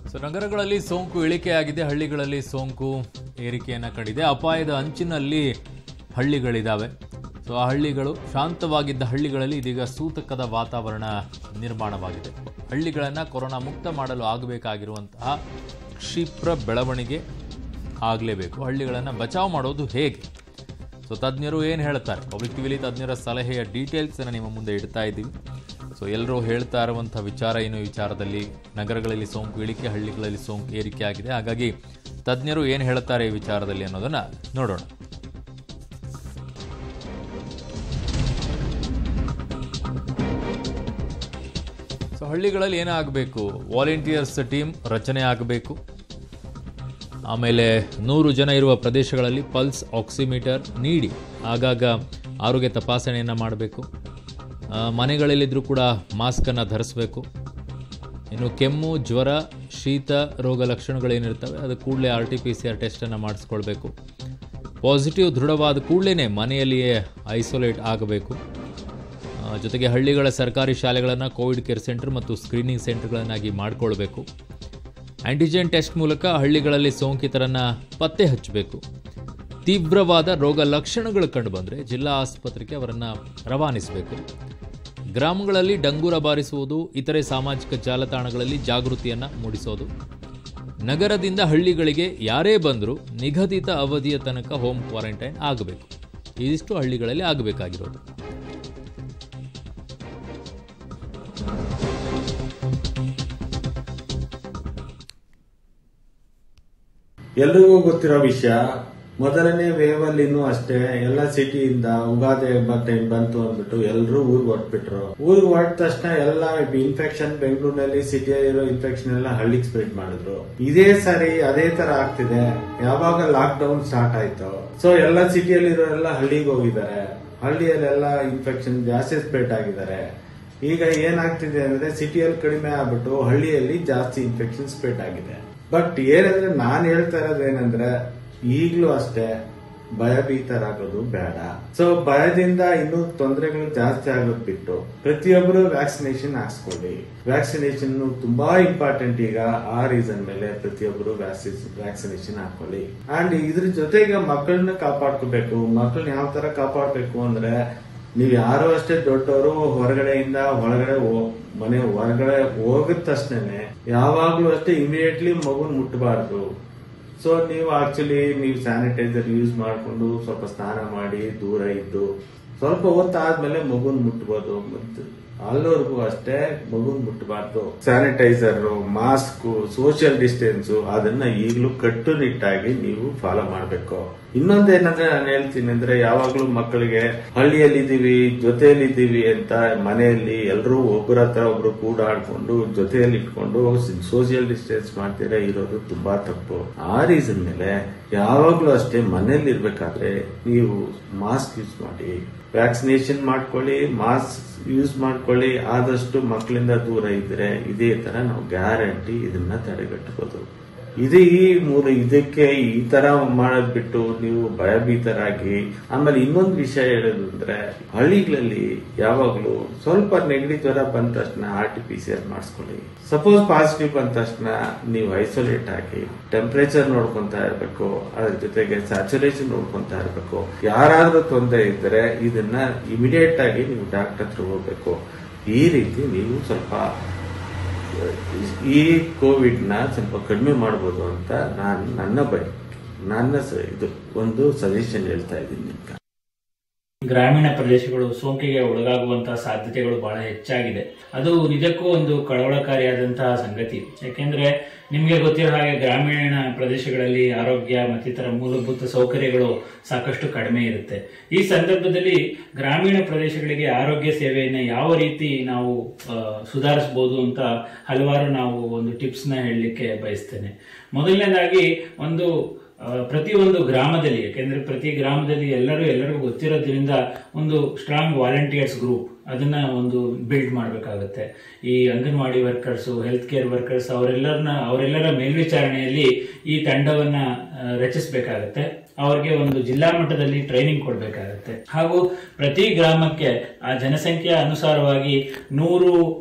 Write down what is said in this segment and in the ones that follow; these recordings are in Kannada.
ಸೊ ನಗರಗಳಲ್ಲಿ ಸೋಂಕು ಇಳಿಕೆಯಾಗಿದೆ ಹಳ್ಳಿಗಳಲ್ಲಿ ಸೋಂಕು ಏರಿಕೆಯನ್ನು ಕಂಡಿದೆ ಅಪಾಯದ ಅಂಚಿನಲ್ಲಿ ಹಳ್ಳಿಗಳಿದ್ದಾವೆ ಸೊ ಆ ಹಳ್ಳಿಗಳು ಶಾಂತವಾಗಿದ್ದ ಹಳ್ಳಿಗಳಲ್ಲಿ ಇದೀಗ ಸೂತಕದ ವಾತಾವರಣ ನಿರ್ಮಾಣವಾಗಿದೆ ಹಳ್ಳಿಗಳನ್ನು ಕೊರೋನಾ ಮುಕ್ತ ಮಾಡಲು ಆಗಬೇಕಾಗಿರುವಂತಹ ಕ್ಷಿಪ್ರ ಬೆಳವಣಿಗೆ ಆಗಲೇಬೇಕು ಹಳ್ಳಿಗಳನ್ನು ಬಚಾವ್ ಮಾಡೋದು ಹೇಗೆ ಸೊ ತಜ್ಞರು ಏನು ಹೇಳ್ತಾರೆ ಪಬ್ಲಿಕ್ ಟಿವಿಲಿ ತಜ್ಞರ ಸಲಹೆಯ ಡೀಟೇಲ್ಸನ್ನು ನಿಮ್ಮ ಮುಂದೆ ಇಡ್ತಾ ಇದ್ದೀವಿ ಸೊ ಎಲ್ಲರೂ ಹೇಳ್ತಾ ಇರುವಂಥ ವಿಚಾರ ಏನು ಈ ವಿಚಾರದಲ್ಲಿ ನಗರಗಳಲ್ಲಿ ಸೋಂಕು ಇಳಿಕೆ ಹಳ್ಳಿಗಳಲ್ಲಿ ಸೋಂಕು ಏರಿಕೆ ಆಗಿದೆ ಹಾಗಾಗಿ ತಜ್ಞರು ಏನು ಹೇಳ್ತಾರೆ ಈ ವಿಚಾರದಲ್ಲಿ ಅನ್ನೋದನ್ನು ನೋಡೋಣ ಸೊ ಹಳ್ಳಿಗಳಲ್ಲಿ ಏನಾಗಬೇಕು ವಾಲಂಟಿಯರ್ಸ್ ಟೀಮ್ ರಚನೆ ಆಗಬೇಕು ಆಮೇಲೆ ನೂರು ಜನ ಇರುವ ಪ್ರದೇಶಗಳಲ್ಲಿ ಪಲ್ಸ್ ಆಕ್ಸಿಮೀಟರ್ ನೀಡಿ ಆಗಾಗ ಆರೋಗ್ಯ ತಪಾಸಣೆಯನ್ನು ಮಾಡಬೇಕು ಮನೆಗಳಲ್ಲಿದ್ದರೂ ಕೂಡ ಮಾಸ್ಕನ್ನು ಧರಿಸಬೇಕು ಇನ್ನು ಕೆಮ್ಮು ಜ್ವರ ಶೀತ ರೋಗ ಲಕ್ಷಣಗಳೇನಿರ್ತವೆ ಅದು ಕೂಡಲೇ R T P C R ಟೆಸ್ಟನ್ನು ಮಾಡಿಸ್ಕೊಳ್ಬೇಕು ಪಾಸಿಟಿವ್ ದೃಢವಾದ ಕೂಡಲೇ ಮನೆಯಲ್ಲಿಯೇ ಐಸೋಲೇಟ್ ಆಗಬೇಕು ಆ, ಜೊತೆಗೆ ಹಳ್ಳಿಗಳ ಸರ್ಕಾರಿ ಶಾಲೆಗಳನ್ನು ಕೋವಿಡ್ ಕೇರ್ ಸೆಂಟರ್ ಮತ್ತು ಸ್ಕ್ರೀನಿಂಗ್ ಸೆಂಟರ್ಗಳನ್ನಾಗಿ ಮಾಡಿಕೊಳ್ಬೇಕು ಆಂಟಿಜೆನ್ ಟೆಸ್ಟ್ ಮೂಲಕ ಹಳ್ಳಿಗಳಲ್ಲಿ ಸೋಂಕಿತರನ್ನ ಪತ್ತೆ ಹಚ್ಚಬೇಕು ತೀವ್ರವಾದ ರೋಗ ಲಕ್ಷಣಗಳು ಕಂಡುಬಂದರೆ ಜಿಲ್ಲಾ ಆಸ್ಪತ್ರೆಗೆ ಅವರನ್ನು ರವಾನಿಸಬೇಕು ಗ್ರಾಮಗಳಲ್ಲಿ ಡಂಗೂರ ಬಾರಿಸುವುದು ಇತರೆ ಸಾಮಾಜಿಕ ಜಾಲತಾಣಗಳಲ್ಲಿ ಜಾಗೃತಿಯನ್ನು ಮೂಡಿಸೋದು ನಗರದಿಂದ ಹಳ್ಳಿಗಳಿಗೆ ಯಾರೇ ಬಂದರೂ ನಿಗದಿತ ಅವಧಿಯ ತನಕ ಹೋಮ್ ಕ್ವಾರಂಟೈನ್ ಆಗಬೇಕು ಇದಿಷ್ಟು ಹಳ್ಳಿಗಳಲ್ಲಿ ಆಗಬೇಕಾಗಿರೋದು ಎಲ್ರಿಗೂ ಗೊತ್ತಿರೋ ವಿಷಯ ಮೊದಲನೇ ವೇವ್ ಅಲ್ಲಿನೂ ಅಷ್ಟೇ ಎಲ್ಲ ಸಿಟಿಯಿಂದ ಉಗಾದಿ ಹಬ್ಬ ಟೈಮ್ ಬಂತು ಅಂದ್ಬಿಟ್ಟು ಎಲ್ಲರೂ ಊರ್ಗ್ ಹೊಟ್ಬಿಟ್ರು ಊರ್ಗ್ ಹೊರಟ ತಕ್ಷಣ ಎಲ್ಲ ಇನ್ಫೆಕ್ಷನ್ ಬೆಂಗಳೂರಿನಲ್ಲಿ ಸಿಟಿಯಲ್ಲಿರೋ ಇನ್ಫೆಕ್ಷನ್ ಎಲ್ಲ ಹಳ್ಳಿಗೆ ಸ್ಪ್ರೆಡ್ ಮಾಡಿದ್ರು ಇದೇ ಸಾರಿ ಅದೇ ತರ ಆಗ್ತಿದೆ ಯಾವಾಗ ಲಾಕ್ ಡೌನ್ ಸ್ಟಾರ್ಟ್ ಆಯ್ತು ಸೊ ಎಲ್ಲ ಸಿಟಿಯಲ್ಲಿರೋ ಎಲ್ಲ ಹಳ್ಳಿಗೆ ಹೋಗಿದ್ದಾರೆ ಹಳ್ಳಿಯಲ್ಲೆಲ್ಲ ಇನ್ಫೆಕ್ಷನ್ ಜಾಸ್ತಿ ಸ್ಪ್ರೆಡ್ ಆಗಿದ್ದಾರೆ ಈಗ ಏನಾಗ್ತಿದೆ ಅಂದ್ರೆ ಸಿಟಿಯಲ್ಲಿ ಕಡಿಮೆ ಆಗ್ಬಿಟ್ಟು ಹಳ್ಳಿಯಲ್ಲಿ ಜಾಸ್ತಿ ಇನ್ಫೆಕ್ಷನ್ ಸ್ಪ್ರೆಡ್ ಆಗಿದೆ ಬಟ್ ಏನಂದ್ರೆ ನಾನು ಹೇಳ್ತಾ ಇರೋದು ಏನಂದ್ರೆ ಈಗ್ಲೂ ಅಷ್ಟೇ ಭಯಭೀತರಾಗೋದು ಬೇಡ ಸೊ ಭಯದಿಂದ ಇನ್ನೂ ತೊಂದರೆಗಳು ಜಾಸ್ತಿ ಆಗೋದ್ ಬಿಟ್ಟು ಪ್ರತಿಯೊಬ್ಬರು ವ್ಯಾಕ್ಸಿನೇಷನ್ ಹಾಕ್ಸ್ಕೊಳ್ಳಿ ವ್ಯಾಕ್ಸಿನೇಷನ್ ತುಂಬಾ ಇಂಪಾರ್ಟೆಂಟ್ ಈಗ ಆ ರೀಸನ್ ಮೇಲೆ ಪ್ರತಿಯೊಬ್ಬರು ವ್ಯಾಕ್ಸಿನೇಷನ್ ಹಾಕೊಳ್ಳಿ ಅಂಡ್ ಇದ್ರ ಜೊತೆಗೆ ಮಕ್ಕಳನ್ನ ಕಾಪಾಡ್ಕೋಬೇಕು ಮಕ್ಕಳನ್ನ ಯಾವ ತರ ಕಾಪಾಡ್ಬೇಕು ಅಂದ್ರೆ ನೀವ್ ಯಾರು ಅಷ್ಟೇ ದೊಡ್ಡವರು ಹೊರಗಡೆಯಿಂದ ಒಳಗಡೆ ಹೋ- ಮನೆ ಹೊರಗಡೆ ಹೋಗಿದ ತಕ್ಷಣನೇ ಯಾವಾಗ್ಲೂ ಅಷ್ಟೇ ಇಮಿಡಿಯೇಟ್ಲಿ ಮಗುನ್ ಮುಟ್ಟಬಾರ್ದು ಸೊ ನೀವು ಆಕ್ಚುಲಿ ನೀವು ಸ್ಯಾನಿಟೈಸರ್ ಯೂಸ್ ಮಾಡ್ಕೊಂಡು ಸ್ವಲ್ಪ ಸ್ನಾನ ಮಾಡಿ ದೂರ ಇದ್ದು ಸ್ವಲ್ಪ ಹೊತ್ತಾದ್ಮೇಲೆ ಮಗುನ್ ಮುಟ್ಬೋದು ಮತ್ತು ಅಲ್ಲವರೆಗೂ ಅಷ್ಟೇ ಮಗುನ್ ಮುಟ್ಟಬಾರ್ದು ಸ್ಯಾನಿಟೈಸರ್ ಮಾಸ್ಕ್ ಸೋಷಿಯಲ್ ಡಿಸ್ಟೆನ್ಸ್ ಅದನ್ನ ಈಗಲೂ ಕಟ್ಟುನಿಟ್ಟಾಗಿ ನೀವು ಫಾಲೋ ಮಾಡಬೇಕು ಇನ್ನೊಂದೇನಂದ್ರೆ ನಾನು ಹೇಳ್ತೀನಿ ಅಂದ್ರೆ ಯಾವಾಗ್ಲೂ ಮಕ್ಕಳಿಗೆ ಹಳ್ಳಿಯಲ್ಲಿದ್ದೀವಿ ಜೊತೆಯಲ್ಲಿದ್ದೀವಿ ಅಂತ ಮನೆಯಲ್ಲಿ ಎಲ್ಲರೂ ಒಬ್ಬರ ಹತ್ರ ಒಬ್ರು ಕೂಡಾಡ್ಕೊಂಡು ಜೊತೆಯಲ್ಲಿ ಇಟ್ಕೊಂಡು ಸೋಷಿಯಲ್ ಡಿಸ್ಟೆನ್ಸ್ ಮಾಡ್ತೀರಾ ಇರೋದು ತುಂಬಾ ತಪ್ಪು ಆ ರೀಸನ್ ಮೇಲೆ ಯಾವಾಗ್ಲೂ ಅಷ್ಟೇ ಮನೇಲಿ ಇರ್ಬೇಕಾದ್ರೆ ನೀವು ಮಾಸ್ಕ್ ಯೂಸ್ ಮಾಡಿ ವ್ಯಾಕ್ಸಿನೇಷನ್ ಮಾಡ್ಕೊಳ್ಳಿ ಮಾಸ್ಕ್ ಯೂಸ್ ಮಾಡ್ಕೊಳ್ಳಿ ಆದಷ್ಟು ಮಕ್ಕಳಿಂದ ದೂರ ಇದ್ರೆ ಇದೇ ತರ ನಾವು ಗ್ಯಾರಂಟಿ ಇದನ್ನ ತಡೆಗಟ್ಟಬಹುದು ಇದು ಈ ಮೂರು ಇದಕ್ಕೆ ಈ ತರ ಮಾಡೋದ್ ಬಿಟ್ಟು ನೀವು ಭಯಭೀತರಾಗಿ ಆಮೇಲೆ ಇನ್ನೊಂದು ವಿಷಯ ಹೇಳೋದು ಅಂದ್ರೆ ಹಳ್ಳಿಗಳಲ್ಲಿ ಯಾವಾಗ್ಲೂ ಸ್ವಲ್ಪ ನೆಗಡಿ ಜ್ವರ ಬಂದ ತಕ್ಷಣ R T P C R ಮಾಡಿಸ್ಕೊಳ್ಳಿ ಸಪೋಸ್ ಪಾಸಿಟಿವ್ ಬಂದ ತಕ್ಷಣ ನೀವು ಐಸೋಲೇಟ್ ಆಗಿ ಟೆಂಪರೇಚರ್ ನೋಡ್ಕೊಂತಾ ಇರ್ಬೇಕು ಅದ್ರ ಜೊತೆಗೆ ಸ್ಯಾಚುರೇಷನ್ ನೋಡ್ಕೊಂತಾ ಇರ್ಬೇಕು ಯಾರಾದ್ರೂ ತೊಂದರೆ ಇದ್ರೆ ಇದನ್ನ ಇಮಿಡಿಯೇಟ್ ಆಗಿ ನೀವು ಡಾಕ್ಟರ್ ಹತ್ರ ಹೋಗ್ಬೇಕು ಈ ರೀತಿ ನೀವು ಸ್ವಲ್ಪ ಈ ಕೋವಿಡ್ ನ ಸ್ವಲ್ಪ ಕಡಿಮೆ ಮಾಡಬಹುದು ಅಂತ ನಾನು ನನ್ನ ಬಯ ನನ್ನ ಸ- ಇದು ಒಂದು ಸಜೆಷನ್ ಹೇಳ್ತಾ ಇದ್ದೀನಿ ನಿಮ್ಗೆ ಗ್ರಾಮೀಣ ಪ್ರದೇಶಗಳು ಸೋಂಕಿಗೆ ಒಳಗಾಗುವಂತಹ ಸಾಧ್ಯತೆಗಳು ಬಹಳ ಹೆಚ್ಚಾಗಿದೆ ಅದು ನಿಜಕ್ಕೂ ಒಂದು ಕಳವಳಕಾರಿಯಾದಂತಹ ಸಂಗತಿ ಯಾಕೆಂದ್ರೆ ನಿಮಗೆ ಗೊತ್ತಿರೋ ಹಾಗೆ ಗ್ರಾಮೀಣ ಪ್ರದೇಶಗಳಲ್ಲಿ ಆರೋಗ್ಯ ಮತ್ತಿತರ ಮೂಲಭೂತ ಸೌಕರ್ಯಗಳು ಸಾಕಷ್ಟು ಕಡಿಮೆ ಇರುತ್ತೆ ಈ ಸಂದರ್ಭದಲ್ಲಿ ಗ್ರಾಮೀಣ ಪ್ರದೇಶಗಳಿಗೆ ಆರೋಗ್ಯ ಸೇವೆಯನ್ನ ಯಾವ ರೀತಿ ನಾವು ಆ, ಸುಧಾರಿಸಬಹುದು ಅಂತ ಹಲವಾರು ನಾವು ಒಂದು ಟಿಪ್ಸ್ ನ ಹೇಳಲಿಕ್ಕೆ ಬಯಸ್ತೇನೆ ಮೊದಲನೇದಾಗಿ ಒಂದು ಆ, ಪ್ರತಿಯೊಂದು ಗ್ರಾಮದಲ್ಲಿ ಯಾಕೆಂದ್ರೆ ಪ್ರತಿ ಗ್ರಾಮದಲ್ಲಿ ಎಲ್ಲರೂ ಎಲ್ಲರಿಗೂ ಗೊತ್ತಿರೋದ್ರಿಂದ ಒಂದು ಸ್ಟ್ರಾಂಗ್ ವಾಲಂಟಿಯರ್ಸ್ ಗ್ರೂಪ್ ಅದನ್ನ ಒಂದು ಬಿಲ್ಡ್ ಮಾಡಬೇಕಾಗುತ್ತೆ ಈ anganwadi workers health care workers ಅವರೆಲ್ಲರನ್ನ ಅವರೆಲ್ಲರ ಮೇಲ್ವಿಚಾರಣೆಯಲ್ಲಿ ಈ ತಂಡವನ್ನ ಆ, ರಚಿಸಬೇಕಾಗತ್ತೆ ಅವ್ರಿಗೆ ಒಂದು ಜಿಲ್ಲಾ ಮಟ್ಟದಲ್ಲಿ ಟ್ರೈನಿಂಗ್ ಕೊಡಬೇಕಾಗತ್ತೆ ಹಾಗೂ ಪ್ರತಿ ಗ್ರಾಮಕ್ಕೆ ಆ ಜನಸಂಖ್ಯೆ ಅನುಸಾರವಾಗಿ ನೂರು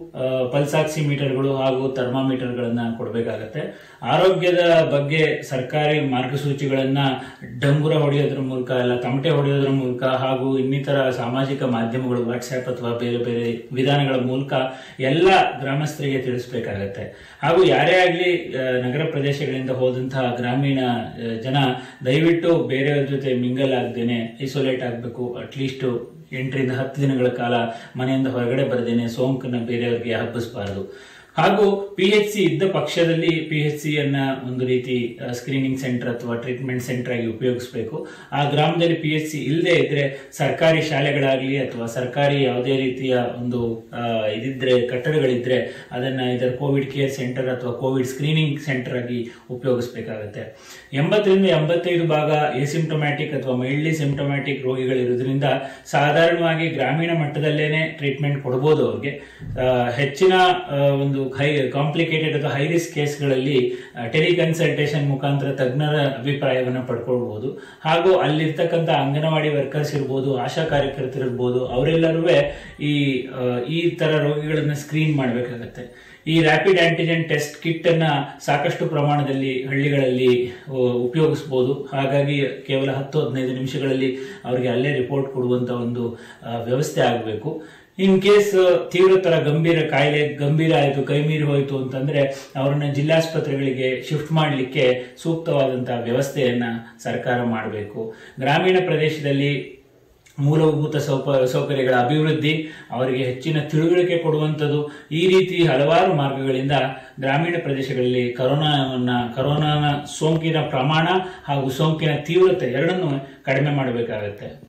ಪಲ್ಸ್ ಆಕ್ಸಿಮೀಟರ್ಗಳು ಹಾಗೂ ಥರ್ಮಾಮೀಟರ್ಗಳನ್ನ ಕೊಡಬೇಕಾಗತ್ತೆ ಆರೋಗ್ಯದ ಬಗ್ಗೆ ಸರ್ಕಾರಿ ಮಾರ್ಗಸೂಚಿಗಳನ್ನ ಡಂಗುರ ಹೊಡೆಯೋದ್ರ ಮೂಲಕ ಇಲ್ಲ ತಮಟೆ ಹೊಡೆಯೋದ್ರ ಮೂಲಕ ಹಾಗೂ ಇನ್ನಿತರ ಸಾಮಾಜಿಕ ಮಾಧ್ಯಮಗಳು ವಾಟ್ಸ್ಆಪ್ ಅಥವಾ ಬೇರೆ ಬೇರೆ ವಿಧಾನಗಳ ಮೂಲಕ ಎಲ್ಲ ಗ್ರಾಮಸ್ಥರಿಗೆ ತಿಳಿಸಬೇಕಾಗತ್ತೆ ಹಾಗೂ ಯಾರೇ ಆಗಲಿ ನಗರ ಪ್ರದೇಶಗಳಿಂದ ಹೋದಂತಹ ಗ್ರಾಮೀಣ ಆ, ಜನ ದಯವಿಟ್ಟು ಬೇರೆಯವ್ರ ಜೊತೆ ಮಿಂಗಲ್ ಆಗದೇನೆ ಐಸೋಲೇಟ್ ಆಗಬೇಕು ಅಟ್ಲೀಸ್ಟ್ ಎಂಟರಿಂದ ಹತ್ತು ದಿನಗಳ ಕಾಲ ಮನೆಯಿಂದ ಹೊರಗಡೆ ಬರದೇನೆ ಸೋಂಕನ್ನ ಬೇರೆಯವರಿಗೆ ಹಬ್ಬಿಸಬಾರದು ಹಾಗೂ ಪಿ ಎಚ್ ಸಿ ಇದ್ದ ಪಕ್ಷದಲ್ಲಿ ಪಿ ಎಚ್ ಸಿ ಅನ್ನ ಒಂದು ರೀತಿ ಸ್ಕ್ರೀನಿಂಗ್ ಸೆಂಟರ್ ಅಥವಾ ಟ್ರೀಟ್ಮೆಂಟ್ ಸೆಂಟರ್ ಆಗಿ ಉಪಯೋಗಿಸಬೇಕು ಆ ಗ್ರಾಮದಲ್ಲಿ ಪಿ ಎಚ್ ಸಿ ಇಲ್ಲದೆ ಇದ್ರೆ ಸರ್ಕಾರಿ ಶಾಲೆಗಳಾಗ್ಲಿ ಅಥವಾ ಸರ್ಕಾರಿ ಯಾವುದೇ ರೀತಿಯ ಒಂದು ಆ, ಇದಿದ್ರೆ ಕಟ್ಟಡಗಳಿದ್ರೆ ಅದನ್ನ ಇದರ ಕೋವಿಡ್ ಕೇರ್ ಸೆಂಟರ್ ಅಥವಾ ಕೋವಿಡ್ ಸ್ಕ್ರೀನಿಂಗ್ ಸೆಂಟರ್ ಆಗಿ ಉಪಯೋಗಿಸಬೇಕಾಗತ್ತೆ ಎಂಬತ್ತರಿಂದ ಎಂಬತ್ತೈದು ಭಾಗ ಎಸಿಂಟೊಮ್ಯಾಟಿಕ್ ಅಥವಾ ಮೈಲ್ಡ್ಲಿ ಸಿಂಟೊಮ್ಯಾಟಿಕ್ ರೋಗಿಗಳಿರೋದ್ರಿಂದ ಸಾಧಾರಣವಾಗಿ ಗ್ರಾಮೀಣ ಮಟ್ಟದಲ್ಲೇನೆ ಟ್ರೀಟ್ಮೆಂಟ್ ಕೊಡಬಹುದು ಅವ್ರಿಗೆ ಆ, ಹೆಚ್ಚಿನ ಆ, ಒಂದು ಹೈ ಕಾಂಪ್ಲಿಕೇಟೆಡ್ ಅಥವಾ ಹೈ ರಿಸ್ಕ್ ಕೇಸ್ಗಳಲ್ಲಿ ಟೆಲಿಕನ್ಸಲ್ಟೇಷನ್ ಮುಖಾಂತರ ತಜ್ಞರ ಅಭಿಪ್ರಾಯವನ್ನು ಪಡ್ಕೊಳ್ಬಹುದು ಹಾಗೂ ಅಲ್ಲಿರ್ತಕ್ಕಂಥ ಅಂಗನವಾಡಿ ವರ್ಕರ್ಸ್ ಇರ್ಬೋದು ಆಶಾ ಕಾರ್ಯಕರ್ತರು ಇರ್ಬೋದು ಅವರೆಲ್ಲರೂ ಈ ಆ, ಈ ತರ ರೋಗಿಗಳನ್ನ ಸ್ಕ್ರೀನ್ ಮಾಡಬೇಕಾಗತ್ತೆ ಈ ರ್ಯಾಪಿಡ್ ಆಂಟಿಜೆನ್ ಟೆಸ್ಟ್ ಕಿಟ್ ಅನ್ನ ಸಾಕಷ್ಟು ಪ್ರಮಾಣದಲ್ಲಿ ಹಳ್ಳಿಗಳಲ್ಲಿ ಆ, ಉಪಯೋಗಿಸಬಹುದು ಹಾಗಾಗಿ ಕೇವಲ ಹತ್ತು ಹದಿನೈದು ನಿಮಿಷಗಳಲ್ಲಿ ಅವರಿಗೆ ಅಲ್ಲೇ ರಿಪೋರ್ಟ್ ಕೊಡುವಂತ ಒಂದು ಆ, ವ್ಯವಸ್ಥೆ ಆಗಬೇಕು ಇನ್ ಕೇಸ್ ತೀವ್ರತರ ಗಂಭೀರ ಕಾಯಿಲೆ ಗಂಭೀರ ಆಯಿತು ಕೈ ಮೀರಿ ಹೋಯಿತು ಅಂತಂದ್ರೆ ಅವರನ್ನ ಜಿಲ್ಲಾಸ್ಪತ್ರೆಗಳಿಗೆ ಶಿಫ್ಟ್ ಮಾಡಲಿಕ್ಕೆ ಸೂಕ್ತವಾದಂತಹ ವ್ಯವಸ್ಥೆಯನ್ನ ಸರ್ಕಾರ ಮಾಡಬೇಕು ಗ್ರಾಮೀಣ ಪ್ರದೇಶದಲ್ಲಿ ಮೂಲಭೂತ ಸೌಪ ಸೌಕರ್ಯಗಳ ಅಭಿವೃದ್ಧಿ ಅವರಿಗೆ ಹೆಚ್ಚಿನ ತಿಳುವಳಿಕೆ ಕೊಡುವಂಥದ್ದು ಈ ರೀತಿ ಹಲವಾರು ಮಾರ್ಗಗಳಿಂದ ಗ್ರಾಮೀಣ ಪ್ರದೇಶಗಳಲ್ಲಿ ಕರೋನಾವನ್ನ ಕರೋನಾನ ಸೋಂಕಿನ ಪ್ರಮಾಣ ಹಾಗೂ ಸೋಂಕಿನ ತೀವ್ರತೆ ಎರಡನ್ನೂ ಕಡಿಮೆ ಮಾಡಬೇಕಾಗತ್ತೆ